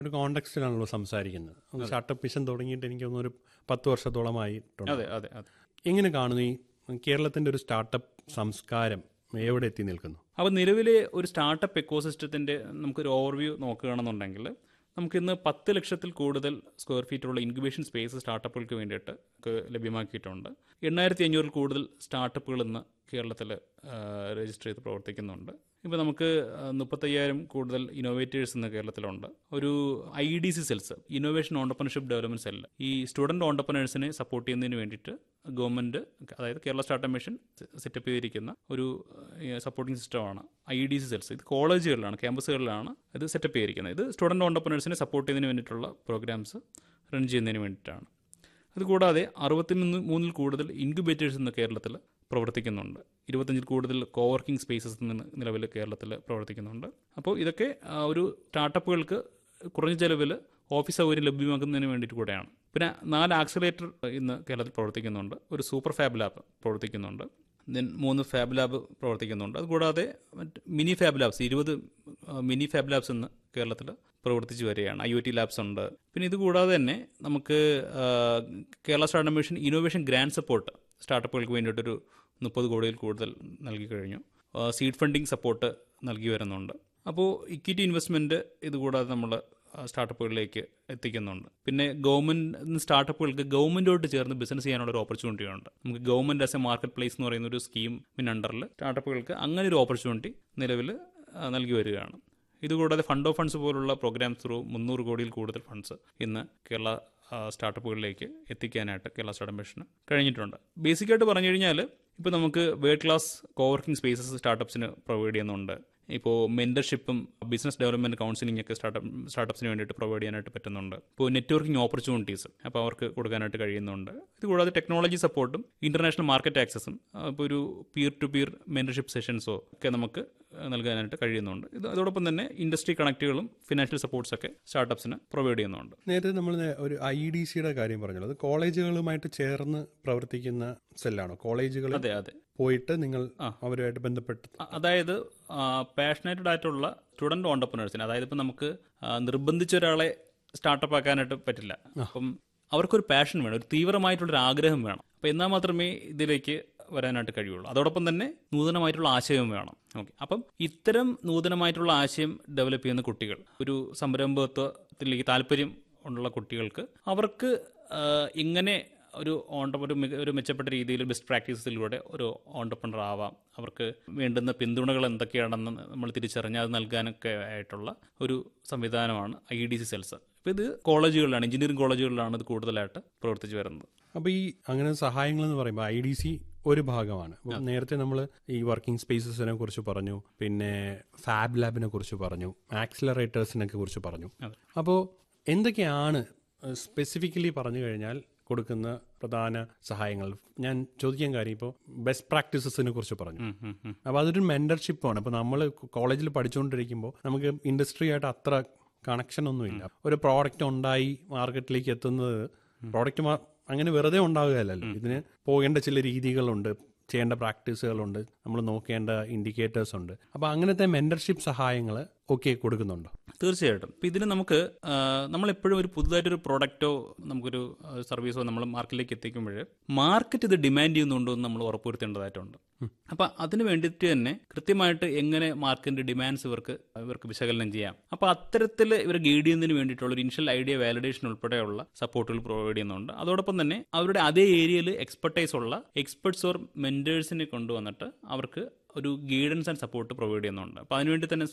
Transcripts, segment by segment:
ഒരു കോണ്ടക്സ്റ്റിലാണല്ലോ സംസാരിക്കുന്നത് startup mission തുടങ്ങിയിട്ട് എനിക്ക് തോന്നുന്നു ഒരു പത്ത് വർഷത്തോളമായിട്ടുണ്ട് അതെ അതെ അതെ എങ്ങനെ കാണുന്നു ഈ കേരളത്തിന്റെ ഒരു സ്റ്റാർട്ടപ്പ് സംസ്കാരം എവിടെ എത്തി നിൽക്കുന്നു അപ്പോൾ നിലവിലെ ഒരു സ്റ്റാർട്ടപ്പ് എക്കോസിസ്റ്റത്തിൻ്റെ നമുക്കൊരു ഓവർവ്യൂ നോക്കുകയാണെന്നുണ്ടെങ്കിൽ നമുക്കിന്ന് പത്ത് ലക്ഷത്തിൽ കൂടുതൽ സ്ക്വയർ ഫീറ്റുള്ള ഇൻക്യുബേഷൻ സ്പേസ് സ്റ്റാർട്ടപ്പുകൾക്ക് വേണ്ടിയിട്ട് നമുക്ക് ലഭ്യമാക്കിയിട്ടുണ്ട് എണ്ണായിരത്തി അഞ്ഞൂറിൽ കൂടുതൽ സ്റ്റാർട്ടപ്പുകൾ ഇന്ന് കേരളത്തിൽ രജിസ്റ്റർ ചെയ്ത് പ്രവർത്തിക്കുന്നുണ്ട് ഇപ്പോൾ നമുക്ക് ആ, മുപ്പത്തയ്യായിരം കൂടുതൽ ഇന്നോവേറ്റേഴ്സ് ഇന്ന് കേരളത്തിലുണ്ട് ഒരു I D C cells innovation entrepreneurship development cell ഈ സ്റ്റുഡൻറ് ഓണ്ടർപ്രണേഴ്സിനെ സപ്പോർട്ട് ചെയ്യുന്നതിന് വേണ്ടിയിട്ട് ഗവൺമെൻറ് അതായത് കേരള സ്റ്റാർട്ടപ്പ് മിഷൻ സെറ്റപ്പ് ചെയ്തിരിക്കുന്ന ഒരു സപ്പോർട്ടിംഗ് സിസ്റ്റമാണ് ഐ ഡി സി സെൽസ് ഇത് കോളേജുകളിലാണ് ക്യാമ്പസുകളിലാണ് ഇത് സെറ്റപ്പ് ചെയ്തിരിക്കുന്നത് ഇത് സ്റ്റുഡൻറ് ഓണ്ടർപ്രണേഴ്സിനെ സപ്പോർട്ട് ചെയ്യുന്നതിന് വേണ്ടിയിട്ടുള്ള പ്രോഗ്രാംസ് റൺ ചെയ്യുന്നതിന് വേണ്ടിയിട്ടാണ് അതുകൂടാതെ അറുപത്തി മൂന്ന് മൂന്നിൽ കൂടുതൽ ഇൻക്യുബേറ്റേഴ്സ് ഇന്ന് കേരളത്തിൽ പ്രവർത്തിക്കുന്നുണ്ട് ഇരുപത്തഞ്ചിൽ കൂടുതൽ കോവർക്കിംഗ് സ്പേസസ് ഇന്ന് നിലവിൽ കേരളത്തിൽ പ്രവർത്തിക്കുന്നുണ്ട് അപ്പോൾ ഇതൊക്കെ ആ, ഒരു സ്റ്റാർട്ടപ്പുകൾക്ക് കുറഞ്ഞ ചിലവിൽ ഓഫീസ് സൗകര്യം ലഭ്യമാക്കുന്നതിന് വേണ്ടിയിട്ട് കൂടെയാണ് പിന്നെ നാല് ആക്സിലേറ്റർ ഇന്ന് കേരളത്തിൽ പ്രവർത്തിക്കുന്നുണ്ട് ഒരു സൂപ്പർ ഫാബ് ലാബ് പ്രവർത്തിക്കുന്നുണ്ട് ദെൻ മൂന്ന് ഫാബ് ലാബ് പ്രവർത്തിക്കുന്നുണ്ട് അതുകൂടാതെ മറ്റ് മിനി ഫാബ് ലാബ്സ് ഇരുപത് മിനി ഫാബ് ലാബ്സ് ഇന്ന് കേരളത്തിൽ പ്രവർത്തിച്ചു വരികയാണ് ഐ ഒ ടി ലാബ്സ് ഉണ്ട് പിന്നെ ഇത് കൂടാതെ തന്നെ നമുക്ക് ആ, Kerala startup mission innovation grant support സ്റ്റാർട്ടപ്പുകൾക്ക് വേണ്ടിയിട്ടൊരു മുപ്പത് കോടിയിൽ കൂടുതൽ നൽകി കഴിഞ്ഞു സീഡ് ഫണ്ടിങ് സപ്പോർട്ട് നൽകി വരുന്നുണ്ട് അപ്പോൾ ഇക്വിറ്റി ഇൻവെസ്റ്റ്മെൻറ്റ് ഇതുകൂടാതെ നമ്മൾ സ്റ്റാർട്ടപ്പുകളിലേക്ക് എത്തിക്കുന്നുണ്ട് പിന്നെ ഗവൺമെൻറ് സ്റ്റാർട്ടപ്പുകൾക്ക് ഗവൺമെൻറ്റോട്ട് ചേർന്ന് ബിസിനസ് ചെയ്യാനുള്ള ഒരു ഓപ്പർച്യൂണിറ്റി ഉണ്ട് നമുക്ക് government as a market place എന്ന് പറയുന്ന ഒരു സ്കീമിന് അണ്ടറിൽ സ്റ്റാർട്ടപ്പുകൾക്ക് അങ്ങനെ ഒരു ഓപ്പർച്യൂണിറ്റി നിലവിൽ ആ, നൽകി വരികയാണ് ഇതുകൂടാതെ ഫണ്ട് ഓഫ് ഫണ്ട്സ് പോലുള്ള പ്രോഗ്രാംസ് ത്രൂ മുന്നൂറ് കോടിയിൽ കൂടുതൽ ഫണ്ട്സ് ഇന്ന് കേരള ആ, സ്റ്റാർട്ടപ്പുകളിലേക്ക് എത്തിക്കാനായിട്ട് കേരള സ്റ്റാർട്ടപ്പ് മിഷന് കഴിഞ്ഞിട്ടുണ്ട് ബേസിക്കായിട്ട് പറഞ്ഞു കഴിഞ്ഞാൽ ഇപ്പോൾ നമുക്ക് വേൾഡ് ക്ലാസ് കോവർക്കിംഗ് സ്പേസസ് സ്റ്റാർട്ടപ്സിന് പ്രൊവൈഡ് ചെയ്യുന്നുണ്ട് ഇപ്പോൾ മെൻറ്റർഷിപ്പും ബിസിനസ് ഡെവലപ്മെൻറ്റ് കൗൺസിലിംഗ് ഒക്കെ സ്റ്റാർട്ടപ്പ് സ്റ്റാർട്ടപ്സിന് വേണ്ടിയിട്ട് പ്രൊവൈഡ് ചെയ്യാനായിട്ട് പറ്റുന്നുണ്ട് ഇപ്പോൾ നെറ്റ്വർക്കിംഗ് ഓപ്പർച്യൂണിറ്റീസ് അപ്പോൾ അവർക്ക് കൊടുക്കാനായിട്ട് കഴിയുന്നുണ്ട് ഇത് കൂടാതെ ടെക്നോളജി സപ്പോർട്ടും ഇൻ്റർനാഷണൽ മാർക്കറ്റ് ആക്സസും ഇപ്പോൾ ഒരു പിയർ ടു പിയർ മെൻറ്റർഷിപ്പ് സെഷൻസോ ഒക്കെ നമുക്ക് ആ, നൽകാനായിട്ട് കഴിയുന്നുണ്ട് ഇത് അതോടൊപ്പം തന്നെ ഇൻഡസ്ട്രി കണക്റ്റുകളും ഫിനാൻഷ്യൽ സപ്പോർട്ട്സ് ഒക്കെ സ്റ്റാർട്ടപ്സിന് പ്രൊവൈഡ് ചെയ്യുന്നുണ്ട് നേരത്തെ നമ്മൾ നേ- ഒരു ഐ ഡി സിയുടെ കാര്യം പറഞ്ഞല്ലോ അത് കോളേജുകളുമായിട്ട് ചേർന്ന് പ്രവർത്തിക്കുന്ന സെല്ലാണോ കോളേജുകൾ അതെ അതെ പോയിട്ട് നിങ്ങൾ അവരുമായിട്ട് ബന്ധപ്പെട്ട് അ- അതായത് പാഷനേറ്റഡ് ആയിട്ടുള്ള സ്റ്റുഡൻറ് ഓണ്ടർപ്രണേഴ്സിന് അതായത് ഇപ്പം നമുക്ക് ആ, നിർബന്ധിച്ച ഒരാളെ സ്റ്റാർട്ടപ്പ് ആക്കാനായിട്ട് പറ്റില്ല അപ്പം അവർക്കൊരു പാഷൻ വേണം ഒരു തീവ്രമായിട്ടുള്ളൊരു ആഗ്രഹം വേണം അപ്പം എന്നാൽ മാത്രമേ ഇതിലേക്ക് വരാനായിട്ട് കഴിയുള്ളൂ അതോടൊപ്പം തന്നെ നൂതനമായിട്ടുള്ള ആശയവും വേണം ഓക്കെ അപ്പം ഇത്തരം നൂതനമായിട്ടുള്ള ആശയം ഡെവലപ്പ് ചെയ്യുന്ന കുട്ടികൾ ഒരു സംരംഭത്വത്തിലേക്ക് താല്പര്യം ഉള്ള കുട്ടികൾക്ക് അവർക്ക് ആ, ഇങ്ങനെ ഒരു ഓണ്ടർ ഒരു മിക- ഒരു മെച്ചപ്പെട്ട രീതിയിൽ ബെസ്റ്റ് പ്രാക്ടീസസിലൂടെ ഒരു ഓണ്ടർപ്രണർ ആവാം അവർക്ക് വേണ്ടുന്ന പിന്തുണകൾ എന്തൊക്കെയാണെന്ന് നമ്മൾ തിരിച്ചറിഞ്ഞ് അത് നൽകാനൊക്കെ ആയിട്ടുള്ള ഒരു സംവിധാനമാണ് ഐ ഡി സി സെൽസ് അപ്പോൾ ഇത് കോളേജുകളിലാണ് എഞ്ചിനീയറിംഗ് കോളേജുകളിലാണ് ഇത് കൂടുതലായിട്ട് പ്രവർത്തിച്ചു വരുന്നത് അപ്പോൾ ഈ അങ്ങനെ സഹായങ്ങൾ എന്ന് പറയുമ്പോൾ ഐ ഡി സി ഒരു ഭാഗമാണ് അപ്പോൾ നേരത്തെ നമ്മൾ ഈ വർക്കിംഗ് സ്പേസസിനെ കുറിച്ച് പറഞ്ഞു പിന്നെ ഫാബ് ലാബിനെ കുറിച്ച് പറഞ്ഞു ആക്സിലറേറ്റേഴ്സിനെ കുറിച്ച് പറഞ്ഞു അപ്പോൾ എന്തൊക്കെയാണ് സ്പെസിഫിക്കലി പറഞ്ഞു കഴിഞ്ഞാൽ കൊടുക്കുന്ന പ്രധാന സഹായങ്ങൾ ഞാൻ ചോദിക്കാൻ കാര്യം ഇപ്പോൾ ബെസ്റ്റ് പ്രാക്ടീസസിനെ കുറിച്ച് പറഞ്ഞു അപ്പോൾ അതൊരു മെന്റർഷിപ്പാണ് അപ്പോൾ നമ്മൾ കോളേജിൽ പഠിച്ചുകൊണ്ടിരിക്കുമ്പോൾ നമുക്ക് ഇൻഡസ്ട്രി ആയിട്ട് അത്ര കണക്ഷൻ ഒന്നുമില്ല ഒരു പ്രോഡക്റ്റ് ഉണ്ടായി മാർക്കറ്റിലേക്ക് എത്തുന്നത് പ്രോഡക്റ്റ് അങ്ങനെ വെറുതെ ഉണ്ടാകുകയല്ലല്ലോ ഇതിന് പോകേണ്ട ചില രീതികളുണ്ട് ചെയ്യേണ്ട പ്രാക്ടീസുകളുണ്ട് നമ്മൾ നോക്കേണ്ട ഇൻഡിക്കേറ്റേഴ്സ് ഉണ്ട് അപ്പോൾ അങ്ങനത്തെ മെന്റർഷിപ്പ് സഹായങ്ങൾ ഒക്കെ കൊടുക്കുന്നുണ്ടോ തീർച്ചയായിട്ടും ഇപ്പം ഇതിന് നമുക്ക് ആ, നമ്മളെപ്പോഴും ഒരു പുതുതായിട്ടൊരു പ്രോഡക്റ്റോ നമുക്കൊരു ആ, സർവീസോ നമ്മൾ മാർക്കറ്റിലേക്ക് എത്തിക്കുമ്പോൾ മാർക്കറ്റ് ഇത് ഡിമാൻഡ് ചെയ്യുന്നുണ്ടോ എന്ന് നമ്മൾ ഉറപ്പുവരുത്തേണ്ടതായിട്ടുണ്ട് അപ്പം അതിന് വേണ്ടിയിട്ട് തന്നെ കൃത്യമായിട്ട് എങ്ങനെ മാർക്കറ്റിന്റെ ഡിമാൻഡ്സ് ഇവർക്ക് ഇവർക്ക് വിശകലനം ചെയ്യാം അപ്പോൾ അത്തരത്തിൽ ഇവർ ഗൈഡ് ചെയ്യുന്നതിന് വേണ്ടിയിട്ടുള്ള ഒരു ഇനിഷ്യൽ ഐഡിയ വാലിഡേഷൻ ഉൾപ്പെടെയുള്ള സപ്പോർട്ടുകൾ പ്രൊവൈഡ് ചെയ്യുന്നുണ്ട് അതോടൊപ്പം തന്നെ അവരുടെ അതേ ഏരിയയിൽ എക്സ്പെർട്ടൈസ് ഉള്ള എക്സ്പെർട്സ് ഓർ മെന്റേഴ്സിനെ കൊണ്ടുവന്നിട്ട് അവർക്ക് ഒരു ഗൈഡൻസ് ആൻഡ് സപ്പോർട്ട് പ്രൊവൈഡ് ചെയ്യുന്നുണ്ട് അപ്പോൾ അതിനുവേണ്ടി തന്നെ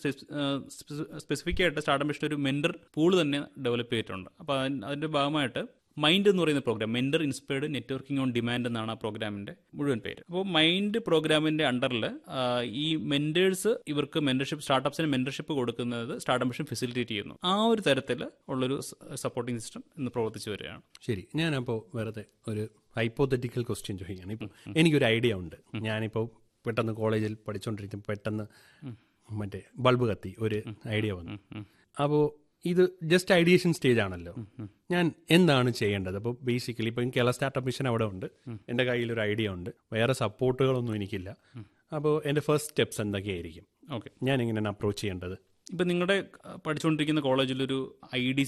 സ്പെസിഫിക് ആയിട്ട് സ്റ്റാർട്ടപ്പ് മിഷൻ ഒരു മെന്റർ പൂൾ തന്നെ ഡെവലപ്പ് ചെയ്തിട്ടുണ്ട് അപ്പോൾ അതിന് അതിന്റെ ഭാഗമായിട്ട് മൈൻഡ് എന്ന് പറയുന്ന programme mentor inspired networking on demand എന്നാണ് ആ പ്രോഗ്രാമിന്റെ മുഴുവൻ പേര് അപ്പോൾ മൈൻഡ് പ്രോഗ്രാമിന്റെ അണ്ടറിൽ ഈ മെന്റേഴ്സ് ഇവർക്ക് മെന്റർഷിപ്പ് സ്റ്റാർട്ടപ്സിന് മെന്റർഷിപ്പ് കൊടുക്കുന്നത് സ്റ്റാർട്ടപ്പ് മിഷൻ ഫെസിലിറ്റേറ്റ് ചെയ്യുന്നു ആ ഒരു തരത്തിൽ ഉള്ളൊരു സപ്പോർട്ടിംഗ് സിസ്റ്റം ഇന്ന് പ്രവർത്തിച്ചു വരികയാണ് ശരി ഞാനപ്പോൾ വെറുതെ ഒരു ഹൈപ്പോത്തറ്റിക്കൽ ക്വസ്റ്റ്യൻ ചോദിക്കുകയാണ് ഇപ്പം എനിക്കൊരു ഐഡിയ ഉണ്ട് ഞാനിപ്പോൾ പെട്ടെന്ന് കോളേജിൽ പഠിച്ചുകൊണ്ടിരിക്കുമ്പോൾ പെട്ടെന്ന് മറ്റേ ബൾബ് കത്തി ഒരു ഐഡിയ വന്നു അപ്പോൾ ഇത് ജസ്റ്റ് ഐഡിയേഷൻ സ്റ്റേജ് ആണല്ലോ ഞാൻ എന്താണ് ചെയ്യേണ്ടത് അപ്പോൾ ബേസിക്കലി ഇപ്പം കേരള സ്റ്റാർട്ടപ്പ് മിഷൻ അവിടെ ഉണ്ട് എൻ്റെ കയ്യിൽ ഒരു ഐഡിയ ഉണ്ട് വേറെ സപ്പോർട്ടുകളൊന്നും എനിക്കില്ല അപ്പോൾ എൻ്റെ ഫസ്റ്റ് സ്റ്റെപ്സ് എന്തൊക്കെയായിരിക്കും ഓക്കെ ഞാൻ എങ്ങനെയാണ് അപ്രോച്ച് ചെയ്യേണ്ടത് ഇപ്പം നിങ്ങളുടെ പഠിച്ചുകൊണ്ടിരിക്കുന്ന കോളേജിലൊരു ഐ ഡി